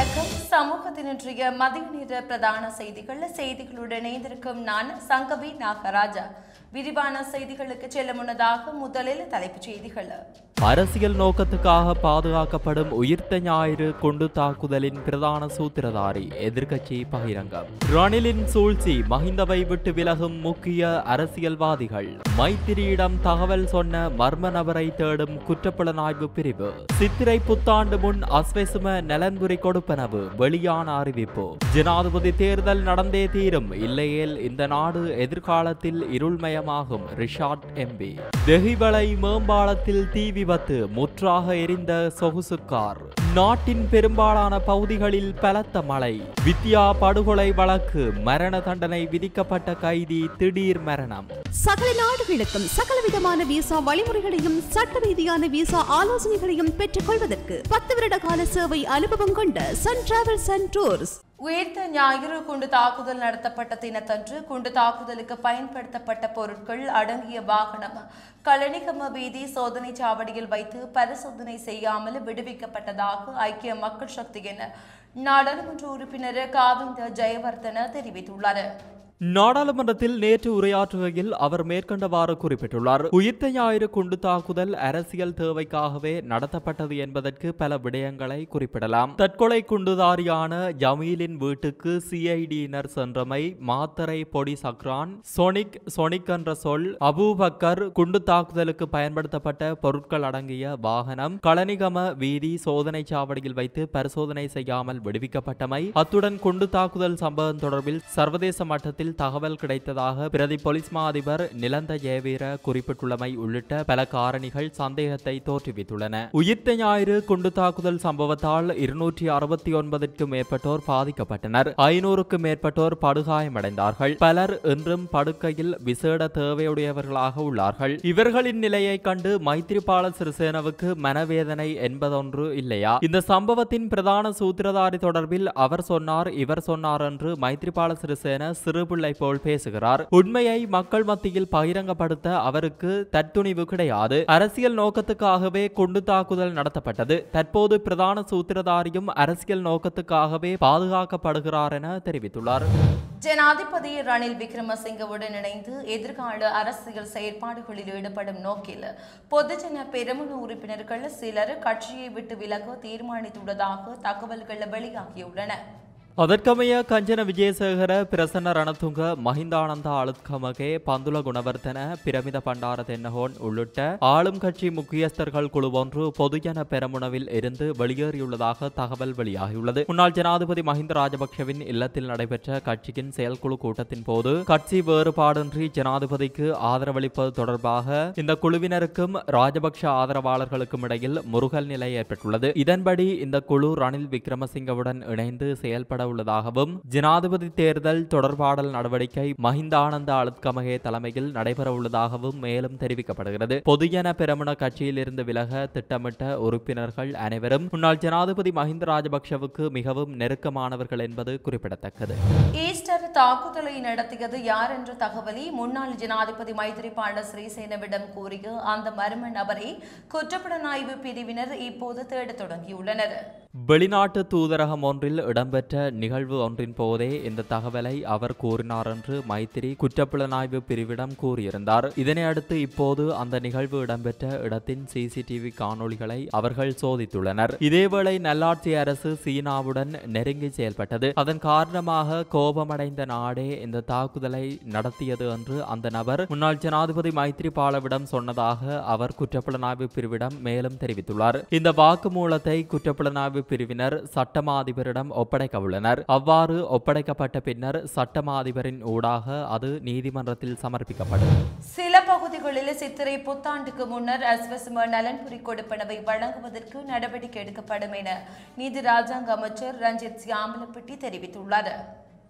வணக்கம் சமூகத்தின் இன்றைய மதிய நேர பிரதான செய்திகள் செய்திகளுடன் இணைந்திருக்கும் நான் சங்கவி நாகராஜா விரிவான செய்திகளுக்கு செல்ல முன்னதாக முதலில் தலைப்புச் செய்திகள் அரசியல் நோக்கத்துக்காக பாதுகாக்கப்படும் உயிர்த்த ஞாயிறு குண்டு தாக்குதலின் பிரதான சூத்திரதாரி எதிர்க்கட்சி பகிரங்கம் ரணிலின் சூழ்ச்சி மஹிந்தவை விட்டு விலகும் முக்கிய அரசியல்வாதிகள் மைத்திரியிடம் தகவல் சொன்ன மர்ம நபரை தேடும் குற்றப்புலனாய்வு பிரிவு சித்திரை புத்தாண்டு முன் அஸ்வெசும நலன்புரி கொடுப்பனவு வெளியான அறிவிப்பு ஜனாதிபதி தேர்தல் நடந்தே தீரும் இல்லையேல் இந்த நாடு எதிர்காலத்தில் இருள்மயமாகும் ரிஷாட் எம்பி தெஹிவளை மேம்பாலத்தில் தீ விபத்து முற்றாக எரிந்த சொகுசு கார் நாட்டின் பெரும்பாலான பகுதிகளில் பலத்த மழை வித்யா படுகொலை வழக்கு மரண தண்டனை விதிக்கப்பட்ட கைதி திடீர் மரணம் சகல நாடுகளுக்கும் சகலவிதமான விசா வழிமுறைகளையும் சட்ட ரீதியான விசா ஆலோசனைகளையும் பெற்றுக் கொள்வதற்கு பத்து வருட கால சேவை அனுபவம் கொண்ட சன் டிராவல்ஸ் அண்ட் டூர்ஸ் உயிர்த்த ஞாயிறு குண்டு தாக்குதல் நடத்தப்பட்ட தினத்தன்று குண்டு தாக்குதலுக்கு பயன்படுத்தப்பட்ட பொருட்கள் அடங்கிய வாகனம் கழனிகம வீதி சோதனை சாவடியில் வைத்து பரிசோதனை செய்யாமல் விடுவிக்கப்பட்டதாக ஐக்கிய மக்கள் சக்தியின் நாடாளுமன்ற உறுப்பினர் காவிந்த ஜெயவர்தன தெரிவித்துள்ளார் நாடாளுமன்றத்தில் நேற்று உரையாற்றுகையில் அவர் மேற்கண்டவாறு குறிப்பிட்டுள்ளார் உயிர்த்த ஞாயிறு குண்டு தாக்குதல் அரசியல் தேவைக்காகவே நடத்தப்பட்டது என்பதற்கு பல விடயங்களை குறிப்பிடலாம் தற்கொலை குண்டுதாரியான ஜமீலின் வீட்டுக்கு சிஐடியினர் சென்றமை மாத்தரை பொடி சக்ரான் சொனிக் சொனிக் என்ற சொல் அபூபக்கர் குண்டு தாக்குதலுக்கு பயன்படுத்தப்பட்ட பொருட்கள் அடங்கிய வாகனம் களனிகம வீதி சோதனை சாவடியில் வைத்து பரிசோதனை செய்யாமல் விடுவிக்கப்பட்டமை அத்துடன் குண்டு தாக்குதல் சம்பவம் தொடர்பில் சர்வதேச மட்டத்தில் தகவல் கிடைத்ததாக பிரதி போலீஸ் மா அதிபர் நிலந்த ஜெயவீர குறிப்பிட்டுள்ளமை உள்ளிட்ட பல காரணிகள் சந்தேகத்தை தோற்றுவித்துள்ளன உயிர்த்த ஞாயிறு குண்டு தாக்குதல் சம்பவத்தால் இருநூற்றி அறுபத்தி ஒன்பதுக்கும் மேற்பட்டோர் பாதிக்கப்பட்டனர் ஐநூறுக்கும் மேற்பட்டோர் படுகாயமடைந்தார்கள் பலர் இன்றும் படுக்கையில் விசேட தேவையுடையவர்களாக உள்ளார்கள் இவர்களின் நிலையை கண்டு மைத்திரிபால சிறிசேனவுக்கு மனவேதனை என்பதொன்று இல்லையா இந்த சம்பவத்தின் பிரதான சூத்திரதாரி தொடர்பில் அவர் சொன்னார் இவர் சொன்னார் என்று மைத்திரிபால சிறிசேன சிறுபிள்ளை போல் பேசுகிறார் உண்மையை மக்கள் மத்தியில் பகிரங்கப்படுத்த அவருக்கு தத்துணிவு கிடையாது அரசியல் நோக்கத்துக்காகவே குண்டு தாக்குதல் நடத்தப்பட்டது தற்போது பிரதான சூத்திரதாரியும் அரசியல் நோக்கத்துக்காகவே பாதுகாக்கப்படுகிறார் என தெரிவித்துள்ளார் ஜனாதிபதி ரணில் விக்ரமசிங்கவுடன் இணைந்து எதிர்கால அரசியல் செயற்பாடுகளில் ஈடுபடும் நோக்கில் பொதுஜன பெருமன உறுப்பினர்கள் சிலர் கட்சியை விட்டு விலக தீர்மானித்துள்ளதாக தகவல்கள் வெளியாகியுள்ளன அதற்கமைய கஞ்சன விஜயசேகர பிரசன்ன ரணதுங்க மஹிந்தானந்த அழுத்கமகே பந்துல குணவர்த்தன பிரமித பண்டார தென்னகோன் உள்ளிட்ட ஆளும் கட்சி முக்கியஸ்தர்கள் குழு ஒன்று பொதுஜன பெரமுனவில் இருந்து வெளியேறியுள்ளதாக தகவல் வெளியாகியுள்ளது முன்னாள் ஜனாதிபதி மஹிந்த ராஜபக்ஷவின் இல்லத்தில் நடைபெற்ற கட்சியின் செயற்குழு கூட்டத்தின் போது கட்சி வேறுபாடின்றி ஜனாதிபதிக்கு ஆதரவளிப்பது தொடர்பாக இந்த குழுவினருக்கும் ராஜபக்ஷ ஆதரவாளர்களுக்கும் இடையில் முருகல் நிலை ஏற்பட்டுள்ளது இதன்படி இந்த குழு ரணில் விக்ரமசிங்கவுடன் இணைந்து செயல்பட உள்ளதாகவும் ஜனாதிபதி தேர்தல் தொடர்பாடல் நடவடிக்கை மஹிந்தானந்த அழுத்கமகே தலைமையில் நடைபெற உள்ளதாகவும் மேலும் தெரிவிக்கப்படுகிறது பொதுஜன பெரமுன கட்சியில் இருந்து விலக திட்டமிட்ட உறுப்பினர்கள் அனைவரும் முன்னாள் ஜனாதிபதி மஹிந்த ராஜபக்ஷவுக்கு மிகவும் நெருக்கமானவர்கள் என்பது குறிப்பிடத்தக்கது ஈஸ்டர் தாக்குதலை நடத்தியது யார் என்ற தகவலை முன்னாள் ஜனாதிபதி மைத்திரிபால சிறிசேனவிடம் கூறிய அந்த மர்ம நபரை குற்றப்புலனாய்வு பிரிவினர் இப்போது தேடத் தொடங்கியுள்ளனர் வெளிநாட்டு தூதரகம் ஒன்றில் இடம்பெற்ற நிகழ்வு ஒன்றின் போதே இந்த தகவலை அவர் கூறினார் என்று மைத்திரி குற்றப்புலனாய்வு பிரிவிடம் கூறியிருந்தார் இதனை அடுத்து இப்போது அந்த நிகழ்வு இடம்பெற்ற இடத்தின் சிசிடிவி காணொளிகளை அவர்கள் சோதித்துள்ளனர் இதேவேளை நல்லாட்சி அரசு சீனாவுடன் நெருங்கி செயல்பட்டது அதன் காரணமாக கோபமடைந்த நாடே இந்த தாக்குதலை நடத்தியது என்று அந்த நபர் முன்னாள் ஜனாதிபதி மைத்திரிபாலவிடம் சொன்னதாக அவர் குற்றப்புலனாய்வு பிரிவிடம் மேலும் தெரிவித்துள்ளார் இந்த வாக்குமூலத்தை குற்றப்புலனாய்வு பிரிவினர் சட்டமா அதிபரிடம் ஒப்படைக்க உள்ளனர் அவ்வாறு ஒப்படைக்கப்பட்ட பின்னர் சட்டமா அதிபரின் ஊடாக அது நீதிமன்றத்தில் சமர்ப்பிக்கப்படும் சில பகுதிகளில் சித்திரை புத்தாண்டுக்கு முன்னர் அஸ்வசும நலன்புரி கொடுப்பனவை வழங்குவதற்கு நடவடிக்கை எடுக்கப்படும் என நீதி ராஜாங்க அமைச்சர் ரஞ்சித் சியாமலப்பட்டி தெரிவித்துள்ளார்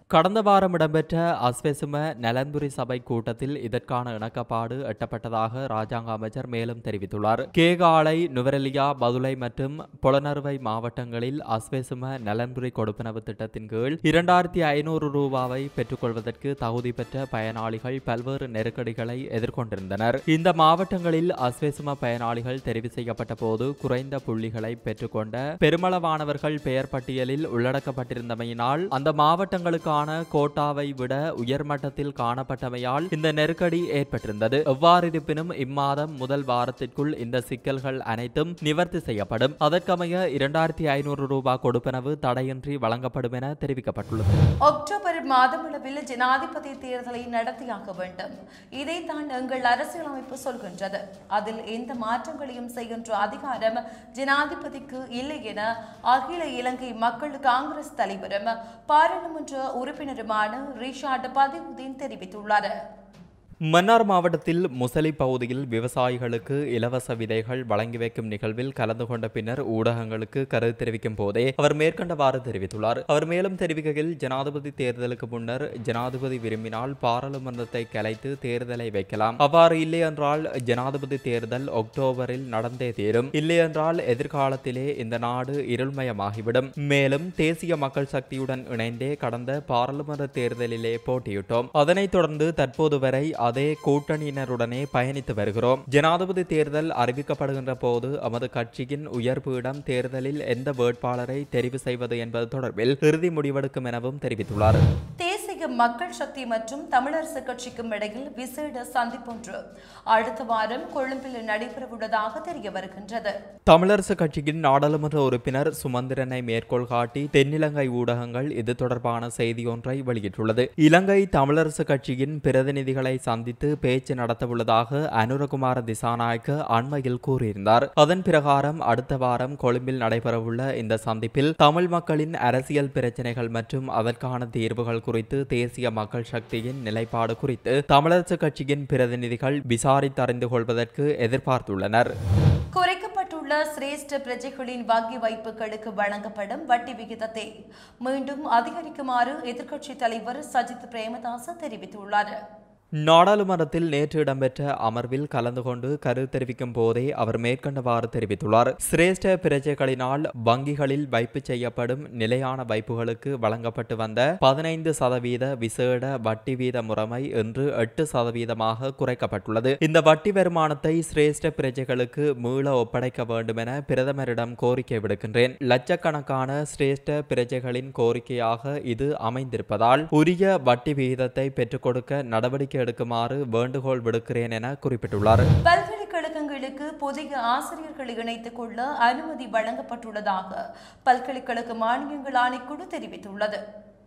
கடந்த வாரம் இடம்பெற்ற அஸ்வெசும நலன்புரி சபை கூட்டத்தில் இதற்கான இணக்கப்பாடு எட்டப்பட்டதாக ராஜாங்க அமைச்சர் மேலும் தெரிவித்துள்ளார் கேகாலை நுவரெலியா பதுளை மற்றும் புலனறுவை மாவட்டங்களில் அஸ்வெசும நலன்புரி கொடுப்பனவு திட்டத்தின் கீழ் இரண்டாயிரத்தி ஐநூறு ரூபாவை பெற்றுக்கொள்வதற்கு தகுதி பெற்ற பயனாளிகள் பல்வேறு நெருக்கடிகளை எதிர்கொண்டிருந்தனர் இந்த மாவட்டங்களில் அஸ்வெசும பயனாளிகள் தெரிவு செய்யப்பட்ட போது குறைந்த புள்ளிகளை பெற்றுக்கொண்ட பெருமளவானவர்கள் பெயர் பட்டியலில் உள்ளடக்கப்பட்டிருந்தமையினால் அந்த மாவட்டங்களுக்கான கோட்டாவை விட உயர்மட்டத்தில் காணப்பட்டமையால் இந்த நெருக்கடி ஏற்பட்டிருந்தது எவ்வாறு இருப்பினும் இம்மாதம் முதல் வாரத்திற்குள் இந்த சிக்கல்கள் அனைத்தும் நிவர்த்தி செய்யப்படும் அதற்கமைய இரண்டாயிரத்தி ஐநூறு ரூபாய் கொடுப்பனவு தடையின்றி வழங்கப்படும் என தெரிவிக்கப்பட்டுள்ளது அக்டோபர் மாதமளவில் ஜனாதிபதி தேர்தலை நடத்தியாக வேண்டும் இதைத்தான் எங்கள் அரசியலமைப்பு சொல்கின்றது அதில் எந்த மாற்றங்களையும் செய்கின்ற அதிகாரம் ஜனாதிபதிக்கு இல்லை என அகில இலங்கை மக்கள் காங்கிரஸ் தலைவரும் பாராளுமன்ற உறுப்பினருமான ரிஷாட் பதிவுதீன் தெரிவித்துள்ளார் மன்னார் மாவட்டத்தில் முசலி பகுதியில் விவசாயிகளுக்கு இலவச விதைகள் வழங்கி வைக்கும் நிகழ்வில் கலந்து கொண்ட பின்னர் ஊடகங்களுக்கு கருத்து தெரிவிக்கும் போதே அவர் மேற்கண்டவாறு தெரிவித்துள்ளார் அவர் மேலும் தெரிவிக்கையில் ஜனாதிபதி தேர்தலுக்கு முன்னர் ஜனாதிபதி விரும்பினால் பாராளுமன்றத்தை கலைத்து தேர்தலை வைக்கலாம் அவ்வாறு இல்லை என்றால் ஜனாதிபதி தேர்தல் அக்டோபரில் நடந்தே தீரும் இல்லையென்றால் எதிர்காலத்திலே இந்த நாடு இருள்மயமாகிவிடும் மேலும் தேசிய மக்கள் சக்தியுடன் இணைந்தே கடந்த பாராளுமன்ற தேர்தலிலே போட்டியிட்டோம் அதனைத் தொடர்ந்து தற்போது வரை அதே கூட்டணியினருடனே பயணித்து வருகிறோம் ஜனாதிபதி தேர்தல் அறிவிக்கப்படுகின்ற போது நமது கட்சியின் உயர்பீடம் தேர்தலில் எந்த வேட்பாளரை தெரிவு செய்வது என்பது தொடர்பில் இறுதி முடிவெடுக்கும் எனவும் தெரிவித்துள்ளார் தேசிய மக்கள் சக்தி மற்றும் தமிழரசு கட்சிக்கும் இடையில் விசேட சந்திப்பொன்று அடுத்த வாரம் கொழும்பில் நடைபெறவுள்ளதாக தெரிய வருகின்றது தமிழரசு கட்சியின் நாடாளுமன்ற உறுப்பினர் சுமந்திரனை மேற்கோள் காட்டி தென்னிலங்கை ஊடகங்கள் இது தொடர்பான செய்தி ஒன்றை வெளியிட்டுள்ளது இலங்கை தமிழரசு கட்சியின் பிரதிநிதிகளை சந்தித்து பேச்சு நடத்தவுள்ளதாக அனுரகுமார திசாநாயக்க அண்மையில் கூறியிருந்தார் அதன் பிரகாரம் அடுத்த வாரம் கொழும்பில் நடைபெறவுள்ள இந்த சந்திப்பில் தமிழ் மக்களின் அரசியல் பிரச்சினைகள் மற்றும் அதற்கான தீர்வுகள் குறித்து தேசிய மக்கள் சக்தியின் நிலைப்பாடு குறித்து தமிழரசு கட்சியின் பிரதிநிதிகள் விசாரித்தறிந்து கொள்வதற்கு எதிர்பார்த்துள்ளனர் குறைக்கப்பட்டுள்ள சிரேஷ்ட பிரஜைகளின் வங்கி வைப்புகளுக்கு வழங்கப்படும் வட்டி விகிதத்தை மீண்டும் அதிகரிக்குமாறு எதிர்க்கட்சித் தலைவர் சஜித் பிரேமதாச தெரிவித்துள்ளார் நாடாளுமன்றத்தில் நேற்று இடம்பெற்ற அமர்வில் கலந்து கொண்டு கருத்து தெரிவிக்கும் போதே அவர் மேற்கண்டவாறு தெரிவித்துள்ளார் சிரேஷ்ட பிரஜைகளினால் வங்கிகளில் வைப்பு செய்யப்படும் நிலையான வைப்புகளுக்கு வழங்கப்பட்டு வந்த பதினைந்து சதவீத விசேட வட்டி வீத முறைமை இன்று எட்டு சதவீதமாக குறைக்கப்பட்டுள்ளது இந்த வட்டி வருமானத்தை சிரேஷ்ட பிரஜைகளுக்கு மீள ஒப்படைக்க வேண்டும் என பிரதமரிடம் கோரிக்கை விடுக்கின்றேன் லட்சக்கணக்கான சிரேஷ்ட பிரஜைகளின் கோரிக்கையாக இது அமைந்திருப்பதால் உரிய வட்டி விகிதத்தை பெற்றுக் கொடுக்க நடவடிக்கை எடுக்குமாறு வேண்டுகோள் விடுக்கிறேன் என குறிப்பிட்டுள்ளார் பல்கலைக்கழகங்களுக்கு புதிய ஆசிரியர்களை இணைத்துக் கொள்ள அனுமதி வழங்கப்பட்டுள்ளதாக பல்கலைக்கழக மானியங்கள் ஆணைக்குழு தெரிவித்துள்ளது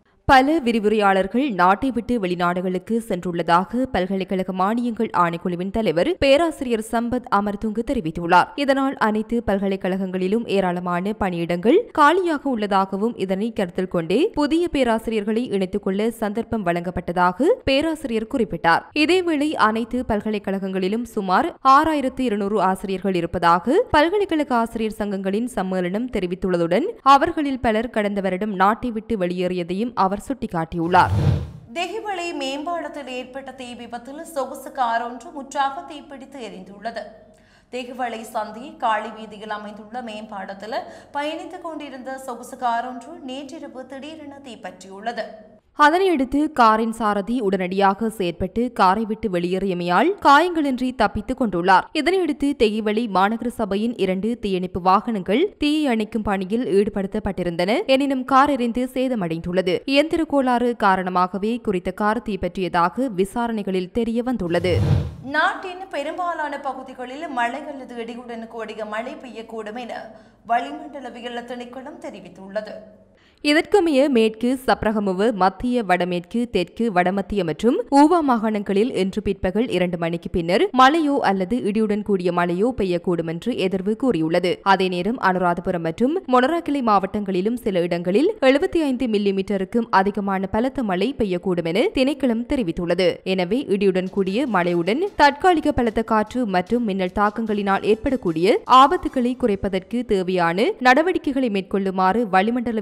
பல விரிவுரையாளர்கள் நாட்டை விட்டு வெளிநாடுகளுக்கு சென்றுள்ளதாக பல்கலைக்கழக மானியங்கள் ஆணைக்குழுவின் தலைவர் பேராசிரியர் சம்பத் அமர்துங்கு தெரிவித்துள்ளார் இதனால் அனைத்து பல்கலைக்கழகங்களிலும் ஏராளமான பணியிடங்கள் காலியாக உள்ளதாகவும் இதனை கருத்தில் கொண்டே புதிய பேராசிரியர்களை இணைத்துக் கொள்ள சந்தர்ப்பம் வழங்கப்பட்டதாக பேராசிரியர் குறிப்பிட்டார் இதேவேளை அனைத்து பல்கலைக்கழகங்களிலும் சுமார் ஆறாயிரத்து இருநூறு ஆசிரியர்கள் இருப்பதாக பல்கலைக்கழக ஆசிரியர் சங்கங்களின் சம்மேளனம் தெரிவித்துள்ளதுடன் அவர்களில் பலர் கடந்த வருடம் நாட்டை விட்டு வெளியேறியதையும் அவர் சுட்டிக்காட்டியுள்ளார் தெஹிவளை மேம்பாலத்தில் ஏற்பட்ட தீ விபத்தில் சொகுசு கார் ஒன்று முற்றாக தீப்பிடித்து எரிந்துள்ளது தெகுவளை சந்தி காளி வீதியில் அமைந்துள்ள மேம்பாலத்தில் பயணித்துக் கொண்டிருந்த சொகுசு கார் ஒன்று நேற்றிரவு திடீரென தீப்பற்றியுள்ளது அதனையடுத்து காரின் சாரதி உடனடியாக செயற்பட்டு காரை விட்டு வெளியேறியமையால் காயங்களின்றி தப்பித்துக் கொண்டுள்ளார் இதனையடுத்து தெய்வளி மாநகர சபையின் இரண்டு தீயணைப்பு வாகனங்கள் தீயை அணைக்கும் பணியில் ஈடுபடுத்தப்பட்டிருந்தன எனினும் கார் எரிந்து சேதமடைந்துள்ளது இயந்திர கோளாறு காரணமாகவே குறித்த கார் தீப்பற்றியதாக விசாரணைகளில் தெரிய வந்துள்ளது நாட்டின் பெரும்பாலான பகுதிகளில் மழை அல்லது இடியுடன் கூடிய மழை பெய்யக்கூடும் என வளிமண்டலவியல் திணைக்களம் தெரிவித்துள்ளது இதற்கமைய மேற்கு சப்ரகமுவு மத்திய வடமேற்கு தெற்கு வடமத்திய மற்றும் ஊவா மாகாணங்களில் இன்று பிற்பகல் இரண்டு மணிக்கு பின்னர் மழையோ அல்லது இடியுடன் கூடிய மழையோ பெய்யக்கூடும் என்று எதிர்வு கூறியுள்ளது அதே நேரம் அனுராதபுரம் மற்றும் மொனராக்கிளை மாவட்டங்களிலும் சில இடங்களில் எழுபத்தி ஐந்து மில்லி மீட்டருக்கும் அதிகமான பலத்த மழை பெய்யக்கூடும் என திணைக்களம் தெரிவித்துள்ளது எனவே இடியுடன் கூடிய மழையுடன் தற்காலிக பலத்த காற்று மற்றும் மின்னல் தாக்கங்களினால் ஏற்படக்கூடிய ஆபத்துக்களை குறைப்பதற்கு தேவையான நடவடிக்கைகளை மேற்கொள்ளுமாறு வளிமண்டலவியல் திணைக்களம்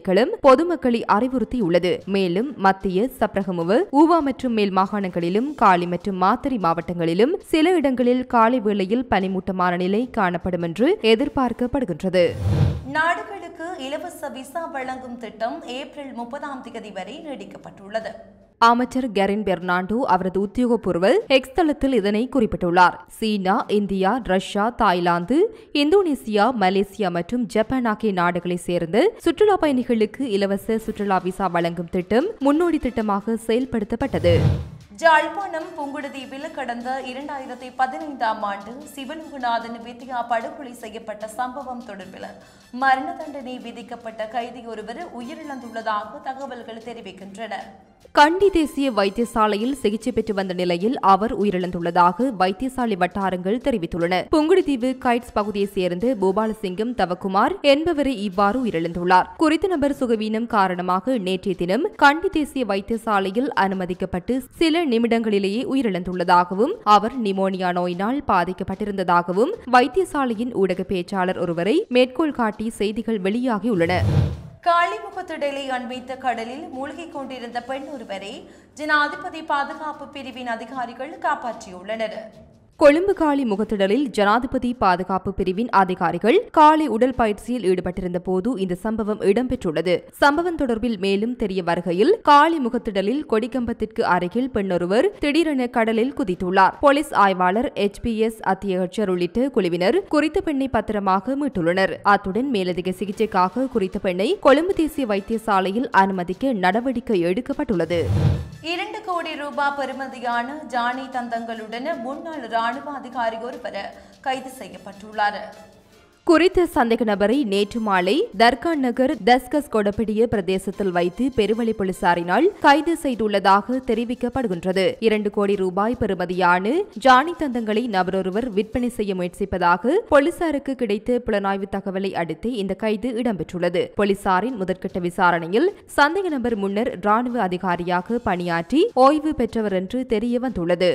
திணைக்களம் பொதுமக்களை அறிவுறுத்தியுள்ளது மேலும் மத்திய சப்ரகமுவ ஊவா மற்றும் மேல் மாகாணங்களிலும் காலி மற்றும் மாத்தறை மாவட்டங்களிலும் சில இடங்களில் காலை வேளையில் பனிமூட்டமான நிலை காணப்படும் என்று எதிர்பார்க்கப்படுகின்றது நாடுகளுக்கு இலவச விசா வழங்கும் திட்டம் ஏப்ரல் முப்பதாம் தேதி வரை நீடிக்கப்பட்டுள்ளது அமைச்சர் கெரின் பெர்னாண்டோ அவரது உத்தியோகபூர்வ எக்ஸ் தளத்தில் இதனை குறிப்பிட்டுள்ளார் சீனா India Russia Thailand Indonesia Malaysia மற்றும் ஜப்பான் ஆகிய நாடுகளைச் சேர்ந்த சுற்றுலா பயணிகளுக்கு இலவச சுற்றுலா விசா வழங்கும் திட்டம் முன்னோடி திட்டமாக செயல்படுத்தப்பட்டது ஜாழ்ப்பாணம் புங்குடுதீவில் கடந்த இரண்டாயிரத்தி பதினைந்தாம் ஆண்டு சிவலோகநாதன் வித்யா படுகொலை செய்யப்பட்ட சம்பவம் தொடர்பில் மரண தண்டனை விதிக்கப்பட்ட கைதி ஒருவர் உயிரிழந்துள்ளதாக தகவல்கள் தெரிவிக்கின்றன கண்டி தேசிய வைத்தியசாலையில் சிகிச்சை பெற்று வந்த நிலையில் அவர் உயிரிழந்துள்ளதாக வைத்தியசாலை வட்டாரங்கள் தெரிவித்துள்ளன புங்குடுதீவு கைட்ஸ் பகுதியைச் சேர்ந்த பூபாலசிங்கம் தவக்குமார் என்பவரை இவ்வாறு உயிரிழந்துள்ளார் குறித்த நபர் சுகவீனம் காரணமாக நேற்றைய தினம் கண்டி தேசிய வைத்தியசாலையில் அனுமதிக்கப்பட்டு சில நிமிடங்களிலேயே உயிரிழந்துள்ளதாகவும் அவர் நிமோனியா நோயினால் பாதிக்கப்பட்டிருந்ததாகவும் வைத்தியசாலையின் ஊடக பேச்சாளர் ஒருவரை மேற்கோள் காட்டி செய்திகள் வெளியாகியுள்ளன காளிமுகத்திடலை அண்மித்த கடலில் மூழ்கிக் கொண்டிருந்த பெண் ஒருவரை ஜனாதிபதி பாதுகாப்பு பிரிவின் அதிகாரிகள் காப்பாற்றியுள்ளனர் கொழும்பு காலி முகத்திடலில் ஜனாதிபதி பாதுகாப்பு பிரிவின் அதிகாரிகள் காலை உடல் பயிற்சியில் ஈடுபட்டிருந்த போது இந்த சம்பவம் இடம்பெற்றுள்ளது சம்பவம் தொடர்பில் மேலும் தெரிய வருகையில் காலி முகத்திடலில் கொடிக்கம்பத்திற்கு அருகில் பெண்ணொருவர் திடீரென கடலில் குதித்துள்ளார் போலீஸ் ஆய்வாளர் எச்பிஎஸ் அத்தியட்சர் உள்ளிட்ட குழுவினர் குறித்த பெண்ணை பத்திரமாக மீட்டுள்ளனர் அத்துடன் மேலதிக சிகிச்சைக்காக குறித்த பெண்ணை கொழும்பு தேசிய வைத்தியசாலையில் அனுமதிக்க நடவடிக்கை எடுக்கப்பட்டுள்ளது இரண்டு கோடி ரூபாய் பெறுமதியான ஜானி தந்தங்களுடன் முன்னாள் ராணுவ அதிகாரி ஒருவர் கைது செய்யப்பட்டுள்ளார் குறித்த சந்தேக நபரை நேற்று மாலை தர்கான் நகர் தஸ்கஸ் கொடப்பிடிய பிரதேசத்தில் வைத்து பெருவழி போலீசாரினால் கைது செய்துள்ளதாக தெரிவிக்கப்படுகின்றது இரண்டு கோடி ரூபாய் பெறுமதியான ஜானி தந்தங்களை நபரொருவர் விற்பனை செய்ய முயற்சிப்பதாக போலீசாருக்கு கிடைத்த புலனாய்வு தகவலை அடுத்து இந்த கைது இடம்பெற்றுள்ளது போலீசாரின் முதற்கட்ட விசாரணையில் சந்தேக நபர் முன்னர் ராணுவ அதிகாரியாக பணியாற்றி ஓய்வு பெற்றவர் என்று தெரிய வந்துள்ளது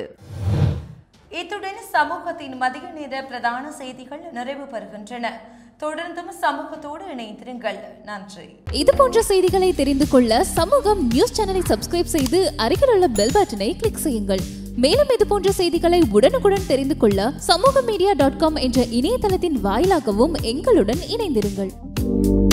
இத்துடன் சமூகத்தின் மதிய நேர பிரதான செய்திகள் நிறைவு பெறுகின்றன தொடர்ந்தும் சமூகத்தோடு இணைந்திருங்கள் நன்றி இது போன்ற செய்திகளை தெரிந்து கொள்ள சமூகம் நியூஸ் சேனலை சப்ஸ்கிரைப் செய்து அருகில் உள்ள பெல் பட்டனை கிளிக் செய்யுங்கள் மேலும் இது போன்ற செய்திகளை உடனுக்குடன் தெரிந்து கொள்ள சமூக மீடியா டாட் காம் என்ற இணையதளத்தின் வாயிலாகவும் எங்களுடன் இணைந்திருங்கள்